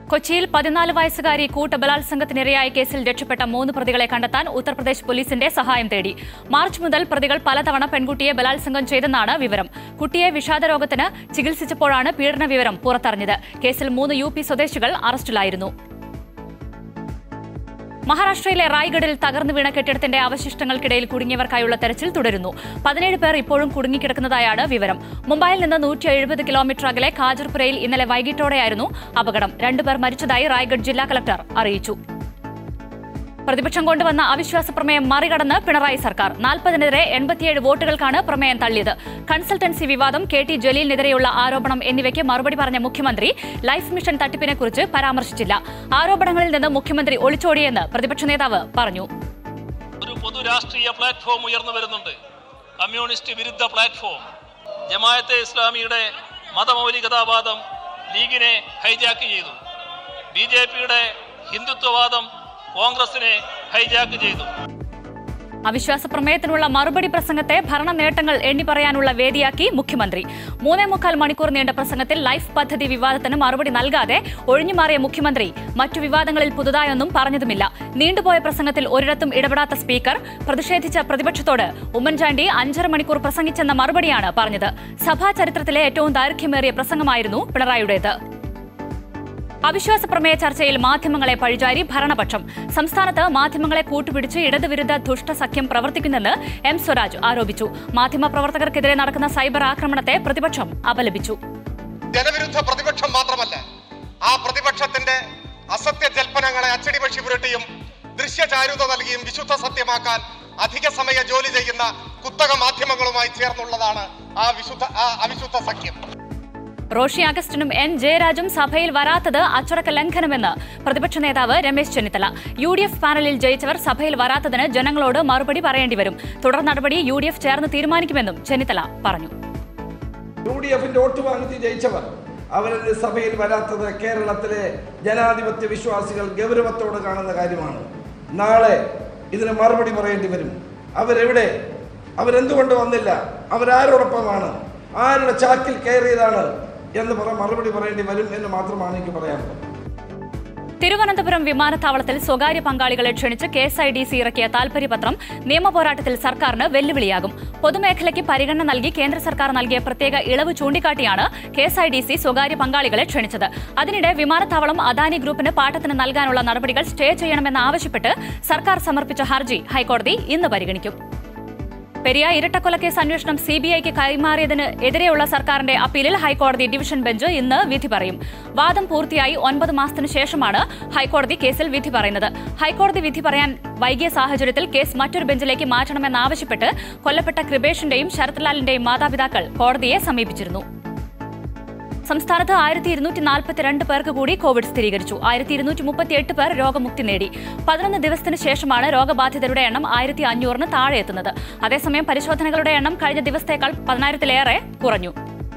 കൊച്ചിയിൽ പതിനാല് വയസ്സുകാരി കൂട്ടബലാത്സംഗത്തിനിരയായ കേസിൽ രക്ഷപ്പെട്ട മൂന്ന് പ്രതികളെ കണ്ടെത്താൻ ഉത്തർപ്രദേശ് പോലീസിന്റെ സഹായം തേടി മാർച്ച് മുതൽ പ്രതികൾ പലതവണ പെൺകുട്ടിയെ ബലാത്സംഗം ചെയ്തെന്നാണ് വിവരം കുട്ടിയെ വിഷാദരോഗത്തിന് ചികിത്സിച്ചപ്പോഴാണ് പീഡന വിവരം പുറത്തറിഞ്ഞത് കേസിൽ മൂന്ന് യു പി സ്വദേശികൾ അറസ്റ്റിലായിരുന്നു മഹാരാഷ്ട്രയിലെ റായ്ഗഡിൽ തകർന്നു വീണ കെട്ടിടത്തിന്റെ അവശിഷ്ടങ്ങൾക്കിടയിൽ കുടുങ്ങിയവർക്കായുള്ള തെരച്ചിൽ തുടരുന്നു പതിനേഴ് പേർ ഇപ്പോഴും കുടുങ്ങിക്കിടക്കുന്നതായാണ് വിവരം മുംബൈയിൽ നിന്ന് നൂറ്റി എഴുപത് കിലോമീറ്റർ അകലെ ഖാജർപുരയിൽ ഇന്നലെ വൈകിട്ടോടെയായിരുന്നു അപകടം രണ്ടുപേർ മരിച്ചതായി റായ്ഗഡ് ജില്ലാ കളക്ടർ അറിയിച്ചു പ്രതിപക്ഷം കൊണ്ടുവന്ന അവിശ്വാസ പ്രമേയം മറികടന്ന് പിണറായി സർക്കാർ നാൽപ്പതിനെതിരെ എൺപത്തിയേഴ് വോട്ടുകൾക്കാണ് പ്രമേയം തള്ളിയത് കൺസൾട്ടൻസി വിവാദം കെ ടി ജലീലിനെതിരെയുള്ള ആരോപണം എന്നിവയ്ക്ക് മറുപടി പറഞ്ഞ മുഖ്യമന്ത്രി ലൈഫ് മിഷൻ തട്ടിപ്പിനെക്കുറിച്ച് പരാമർശിച്ചില്ല ആരോപണങ്ങളിൽ നിന്ന് മുഖ്യമന്ത്രി ഒളിച്ചോടിയെന്ന് പ്രതിപക്ഷ നേതാവ് പറഞ്ഞു ഒരു പൊതു രാഷ്ട്രീയ പ്ലാറ്റ്ഫോം ഉയർന്നു വരുന്നുണ്ട് കമ്മ്യൂണിസ്റ്റ് വിരുദ്ധ പ്ലാറ്റ്ഫോം ജമായത്തെ ഇസ്ലാമിയുടെ മതമൗലികതാവാദം ലീഗിനെ ഹൈജാക്ക് ചെയ്തു ബി ജെ പിയുടെ ഹിന്ദുത്വവാദം കോൺഗ്രസിനെ ഹൈജാക്ക് ചെയ്തു അവിശ്വാസ പ്രമേയത്തിനുള്ള മറുപടി പ്രസംഗത്തെ ഭരണ നേട്ടങ്ങൾ എണ്ണി പറയാനുള്ള വേദിയാക്കി മുഖ്യമന്ത്രി മൂന്നേ മുക്കാൽ മണിക്കൂർ നീണ്ട പ്രസംഗത്തിൽ ലൈഫ് പദ്ധതി വിവാദത്തിന് മറുപടി നൽകാതെ ഒഴിഞ്ഞുമാറിയ മുഖ്യമന്ത്രി മറ്റു വിവാദങ്ങളിൽ പുതുതായൊന്നും പറഞ്ഞതുമില്ല നീണ്ടുപോയ പ്രസംഗത്തിൽ ഒരിടത്തും ഇടപെടാത്ത സ്പീക്കർ പ്രതിഷേധിച്ച പ്രതിപക്ഷത്തോട് ഉമ്മൻചാണ്ടി അഞ്ചര മണിക്കൂർ പ്രസംഗിച്ചെന്ന മറുപടിയാണ് പറഞ്ഞത് സഭാ ചരിത്രത്തിലെ ഏറ്റവും ദൈർഘ്യമേറിയ പ്രസംഗമായിരുന്നു പിണറായിയുടേത് അവിശ്വാസ പ്രമേയ ചർച്ചയിൽ മാധ്യമങ്ങളെ പഴിചാരി ഭരണപക്ഷം സംസ്ഥാനത്ത് മാധ്യമങ്ങളെ കൂട്ടുപിടിച്ച് ഇടതുവിരുദ്ധ ദുഷ്ട സഖ്യം പ്രവർത്തിക്കുന്നെന്ന് എം സ്വരാജ് ആരോപിച്ചു മാധ്യമപ്രവർത്തകർക്കെതിരെ നടക്കുന്ന സൈബർ ആക്രമണത്തെ പ്രതിപക്ഷം അപലപിച്ചു ജനവിരുദ്ധ പ്രതിപക്ഷം മാത്രമല്ല ആ പ്രതിപക്ഷത്തിന്റെ അസത്യ ജൽപ്പനങ്ങളെ അച്ചടി പക്ഷി പുരട്ടിയും ദൃശ്യചാരുത നൽകിയും വിശുദ്ധ സത്യമാക്കാൻ അധിക സമയ ജോലി ചെയ്യുന്ന കുത്തക മാധ്യമങ്ങളുമായി ചേർന്നുള്ളതാണ് ആ വിശുദ്ധ ആ അവിശുദ്ധ സഖ്യം റോഷി അഗസ്റ്റിനും എൻ ജയരാജും സഭയിൽ വരാത്തത് അച്ചടക്ക ലംഘനമെന്ന് പ്രതിപക്ഷ നേതാവ് Ramesh Chennithala U D F പാനലിൽ ജയിച്ചവർ സഭയിൽ വരാത്തതിന് ജനങ്ങളോട് മറുപടി പറയേണ്ടി വരും തുടർ നടപടി യു ഡി എഫ് ചേർന്ന് തീരുമാനിക്കുമെന്നും ചെന്നിത്തല പറഞ്ഞു യു ഡി എഫിന്റെ വോട്ട് വാങ്ങിച്ച് ജയിച്ചവർ അവരുടെ സഭയിൽ വരാത്തത് കേരളത്തിലെ ജനാധിപത്യ വിശ്വാസികൾ ഗൗരവത്തോടെ കാണുന്ന കാര്യമാണ് നാളെ ഇതിന് മറുപടി പറയേണ്ടി വരും അവരെവിടെ അവരെന്തുകൊണ്ട് വന്നില്ല അവരാരോടൊപ്പമാണ് ആരുടെ ചാക്കിൽ കയറിയതാണ് എന്ന് പറ മറുപടി പറയേണ്ടി വരും എന്ന് മാത്രമാണ് എനിക്ക് പറയാനുള്ളത് തിരുവനന്തപുരം വിമാനത്താവളത്തിൽ സ്വകാര്യ പങ്കാളികളെ ക്ഷണിച്ച് K S I D C ഇറക്കിയ താൽപര്യപത്രം നിയമപോരാട്ടത്തിൽ സർക്കാരിന് വെല്ലുവിളിയാകും പൊതുമേഖലയ്ക്ക് പരിഗണന നൽകി കേന്ദ്ര സർക്കാർ നൽകിയ പ്രത്യേക ഇളവ് ചൂണ്ടിക്കാട്ടിയാണ് K S I D C സ്വകാര്യ പങ്കാളികളെ ക്ഷണിച്ചത് അതിനിടെ വിമാനത്താവളം അദാനി ഗ്രൂപ്പിന് പാട്ടത്തിന് നൽകാനുള്ള നടപടികൾ സ്റ്റേ ചെയ്യണമെന്നാവശ്യപ്പെട്ട് സർക്കാർ സമർപ്പിച്ച ഹർജി ഹൈക്കോടതി ഇന്ന് പരിഗണിക്കും പെരിയ ഇരട്ടക്കൊലക്കേസ് അന്വേഷണം സി ബി ഐക്ക് കൈമാറിയതിന് എതിരെയുള്ള സർക്കാരിന്റെ അപ്പീലിൽ ഹൈക്കോടതി ഡിവിഷൻ ബെഞ്ച് ഇന്ന് വിധി പറയും വാദം പൂർത്തിയായി ഒൻപത് മാസത്തിനു ശേഷമാണ് ഹൈക്കോടതി കേസിൽ വിധി പറയുന്നത് ഹൈക്കോടതി വിധി പറയാൻ വൈകിയ സാഹചര്യത്തിൽ കേസ് മറ്റൊരു ബെഞ്ചിലേക്ക് മാറ്റണമെന്നാവശ്യപ്പെട്ട് കൊല്ലപ്പെട്ട കൃപേഷിന്റെയും ശരത്ലാലിന്റെയും മാതാപിതാക്കൾ കോടതിയെ സമീപിച്ചിരുന്നു സംസ്ഥാനത്ത് ആയിരത്തി ഇരുന്നൂറ്റി നാൽപ്പത്തിരണ്ട് പേർക്ക് കൂടി കോവിഡ് സ്ഥിരീകരിച്ചു ആയിരത്തി ഇരുന്നൂറ്റി മുപ്പത്തിയെട്ട് പേർ രോഗമുക്തി നേടി പതിനൊന്ന് ദിവസത്തിന് ശേഷമാണ് രോഗബാധിതരുടെ എണ്ണം ആയിരത്തി അഞ്ഞൂറിന് താഴെ എത്തുന്നത് അതേസമയം പരിശോധനകളുടെ എണ്ണം കഴിഞ്ഞ ദിവസത്തേക്കാൾ പതിനായിരത്തിലേറെ കുറഞ്ഞു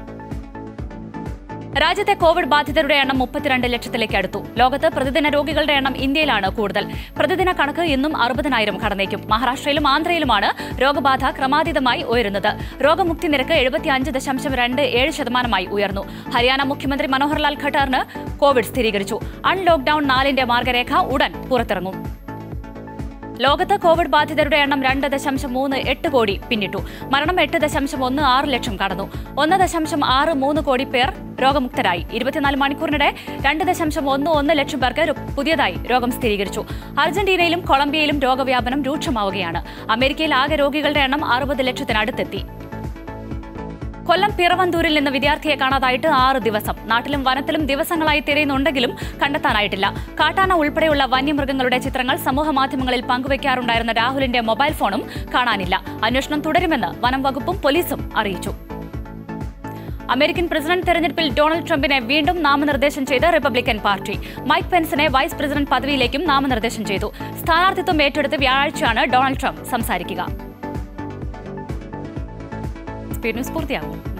രാജ്യത്തെ കോവിഡ് ബാധിതരുടെ എണ്ണം മുപ്പത്തിരണ്ട് ലക്ഷത്തിലേക്ക് അടുത്തു ലോകത്ത് പ്രതിദിന രോഗികളുടെ എണ്ണം ഇന്ത്യയിലാണ് കൂടുതൽ പ്രതിദിന കണക്ക് ഇന്നും അറുപതിനായിരം കടന്നേക്കും മഹാരാഷ്ട്രയിലും ആന്ധ്രയിലുമാണ് രോഗബാധ ക്രമാതീതമായി ഉയരുന്നത് രോഗമുക്തി നിരക്ക് എഴുപത്തിയഞ്ച് ദശാംശം രണ്ട് ഏഴ് ശതമാനമായി ഉയർന്നു ഹരിയാന മുഖ്യമന്ത്രി മനോഹർലാൽ ഖട്ടറിന് കോവിഡ് സ്ഥിരീകരിച്ചു അൺലോക്ഡൌൺ നാലിന്റെ മാർഗരേഖ ഉടൻ പുറത്തിറങ്ങും ലോകത്ത് കോവിഡ് ബാധിതരുടെ എണ്ണം രണ്ട് ദശാംശം മൂന്ന് എട്ട് കോടി പിന്നിട്ടു മരണം എട്ട് ദശാംശം ഒന്ന് ആറ് ലക്ഷം കടന്നു ഒന്ന് ദശാംശം ആറ് മൂന്ന് കോടി പേർ രോഗമുക്തരായി ഇരുപത്തിനാല് മണിക്കൂറിനിടെ രണ്ട് ദശാംശം ഒന്ന് ഒന്ന് ലക്ഷം പേർക്ക് രു- പുതിയതായി രോഗം സ്ഥിരീകരിച്ചു അർജന്റീനയിലും കൊളംബിയയിലും രോഗവ്യാപനം രൂക്ഷമാവുകയാണ് അമേരിക്കയിൽ ആകെ രോഗികളുടെ എണ്ണം അറുപത് ലക്ഷത്തിനടുത്തെത്തി കൊല്ലം പിറവന്തൂരിൽ നിന്ന് വിദ്യാർത്ഥിയെ കാണാതായിട്ട് ആറ് ദിവസം നാട്ടിലും വനത്തിലും ദിവസങ്ങളായി തിരയുന്നുണ്ടെങ്കിലും കണ്ടെത്താനായിട്ടില്ല കാട്ടാന ഉൾപ്പെടെയുള്ള വന്യമൃഗങ്ങളുടെ ചിത്രങ്ങൾ സമൂഹ മാധ്യമങ്ങളിൽ പങ്കുവയ്ക്കാറുണ്ടായിരുന്ന രാഹുലിന്റെ മൊബൈൽ ഫോണും കാണാനില്ല അന്വേഷണം തുടരുമെന്ന് വനം വകുപ്പും പോലീസും അറിയിച്ചു അമേരിക്കൻ പ്രസിഡന്റ് തെരഞ്ഞെടുപ്പിൽ ഡൊണാൾഡ് ട്രംപിനെ വീണ്ടും നാമനിർദ്ദേശം ചെയ്ത റിപ്പബ്ലിക്കൻ പാർട്ടി മൈക്ക് പെൻസിനെ വൈസ് പ്രസിഡന്റ് പദവിയിലേക്കും നാമനിർദ്ദേശം ചെയ്തു സ്ഥാനാർത്ഥിത്വം ഏറ്റെടുത്ത് വ്യാഴാഴ്ചയാണ് ഡൊണാൾഡ് ട്രംപ് സംസാരിക്കുക സ്പീഡ് ന്യൂസ് പൂർത്തിയാകും